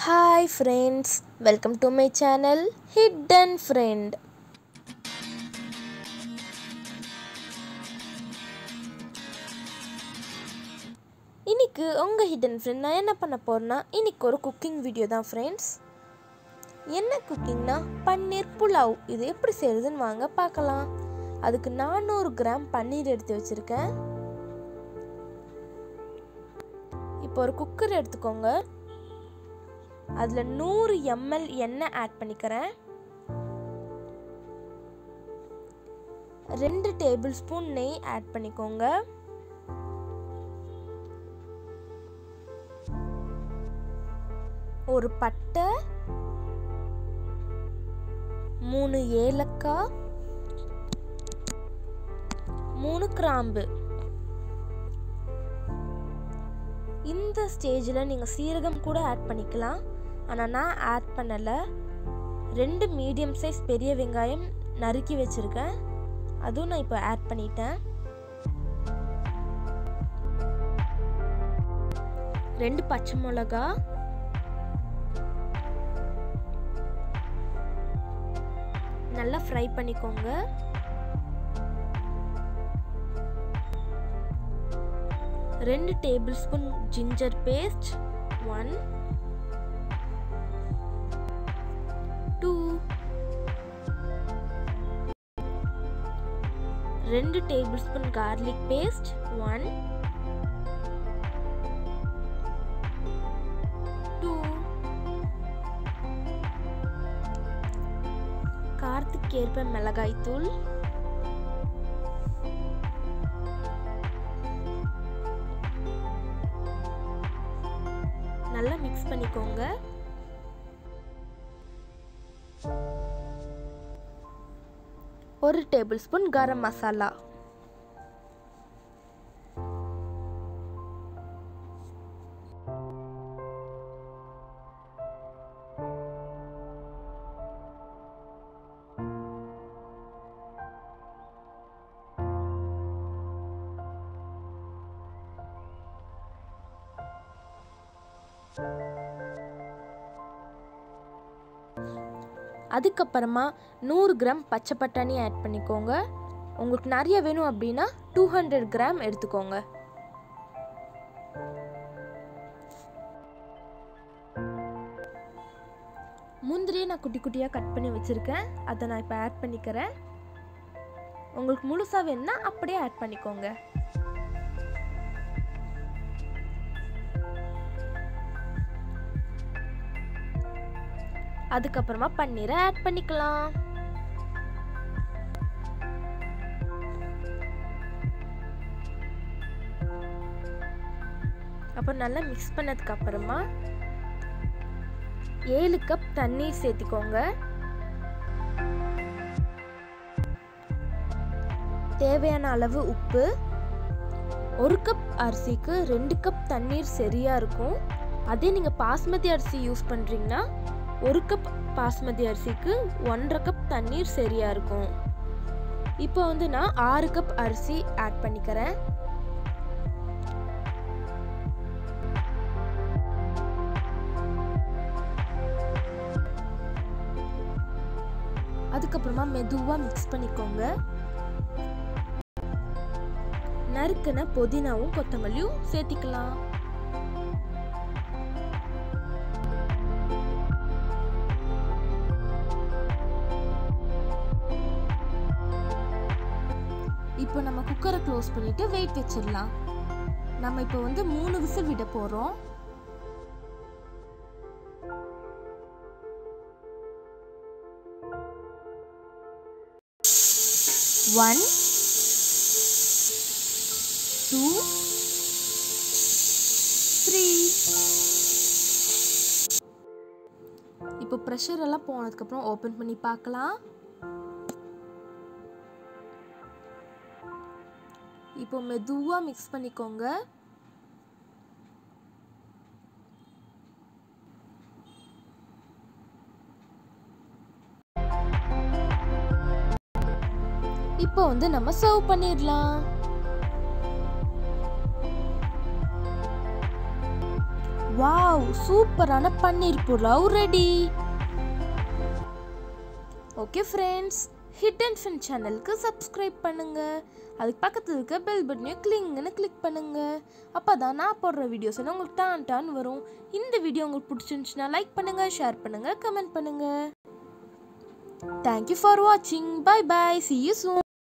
Hi friends, welcome to my channel Hidden Friend. இன்னைக்கு உங்கள் hidden friend நான் என்ன பண்ண போகிறேன்னா இன்னைக்கு ஒரு குக்கிங் வீடியோ தான் ஃப்ரெண்ட்ஸ் என்ன குக்கிங்னா பன்னீர் புலாவ் இது எப்படி செய்யறதுன்னு வாங்க பார்க்கலாம் அதுக்கு நானூறு கிராம் பன்னீர் எடுத்து வச்சுருக்கேன் இப்போ ஒரு குக்கர் எடுத்துக்கோங்க அதில் நூறு எம்எல் எண்ணெய் ஆட் பண்ணிக்கிறேன் ரெண்டு டேபிள் ஸ்பூன் நெய் ஆட் பண்ணிக்கோங்க ஒரு பட்டை மூணு ஏலக்காய் மூணு கிராம்பு இந்த ஸ்டேஜில் நீங்கள் சீரகம் கூட ஆட் பண்ணிக்கலாம் ஆனால் நான் ஆட் பண்ணலை ரெண்டு மீடியம் சைஸ் பெரிய வெங்காயம் நறுக்கி வச்சுருக்கேன் அதுவும் நான் இப்போ ஆட் பண்ணிட்டேன் ரெண்டு பச்சை மிளகா நல்லா ஃப்ரை பண்ணிக்கோங்க ரெண்டு tablespoon ginger paste one two ரெண்டு tablespoon garlic paste one two காரத்துக்கு ஏற்ப மிளகாய் தூள் நல்லா மிக்ஸ் பண்ணிக்கோங்க ஒரு டேபிள் ஸ்பூன் கரம் மசாலா அதுக்கப்புறமா நூறு கிராம் பச்சை பட்டாணி ஆட் பண்ணிக்கோங்க உங்களுக்கு நிறைய வேணும் அப்படின்னா டூ ஹண்ட்ரட் கிராம் எடுத்துக்கோங்க முந்திரியை நான் குட்டி குட்டியாக கட் பண்ணி வச்சுருக்கேன் அதை நான் இப்போ ஆட் பண்ணிக்கிறேன் உங்களுக்கு முழுசாக வேணுன்னா அப்படியே ஆட் பண்ணிக்கோங்க அதுக்கப்புறமா பன்னீரை ஆட் பண்ணிக்கலாம் அப்போ நல்லா மிக்ஸ் பண்ணதுக்கு அப்புறமா ஏழு கப் தண்ணீர் சேர்த்திக்கோங்க தேவையான அளவு உப்பு ஒரு கப் அரிசிக்கு ரெண்டு கப் தண்ணீர் சரியா இருக்கும் அதே நீங்கள் பாஸ்மதி அரிசி யூஸ் பண்ணுறீங்கன்னா ஒரு கப் பாஸ்மதி அரிசிக்கு ஒன்றரை கப் தண்ணீர் சரியா இருக்கும் இப்போ வந்து நான் ஆறு கப் அரிசி ஆட் பண்ணிக்கிறேன் அதுக்கப்புறமா மெதுவாக மிக்ஸ் பண்ணிக்கோங்க நறுக்கின புதினாவும் கொத்தமல்லியும் சேர்த்திக்கலாம் இப்போ நம்ம குக்கரை க்ளோஸ் பண்ணிட்டு வெயிட் வச்சிடலாம் நம்ம இப்போ வந்து மூணு விசில் விட போகிறோம் ஒன் டூ த்ரீ இப்போ ப்ரெஷர் எல்லாம் போனதுக்கப்புறம் ஓப்பன் பண்ணி பார்க்கலாம் இப்போ மெதுவாக மிக்ஸ் பண்ணிக்கோங்க இப்போ வந்து நம்ம சர்வ் பண்ணிடலாம் வாவ் வாவ் சூப்பரான paneer pulao ready okay friends hit and fin சேனலுக்கு சப்ஸ்கிரைப் பண்ணுங்க அதுக்கு பக்கத்தில் இருக்க பெல் பட்டனையும் கிளிங்னு கிளிக் பண்ணுங்க அப்போ தான் நான் போடுற வீடியோஸ் எல்லாம் உங்களுக்கு டான் டான் வரும் இந்த வீடியோ உங்களுக்கு பிடிச்சிருந்துச்சுன்னா லைக் பண்ணுங்க ஷேர் பண்ணுங்க கமெண்ட் பண்ணுங்க தேங்க்யூ ஃபார் வாட்சிங் bye bye see you soon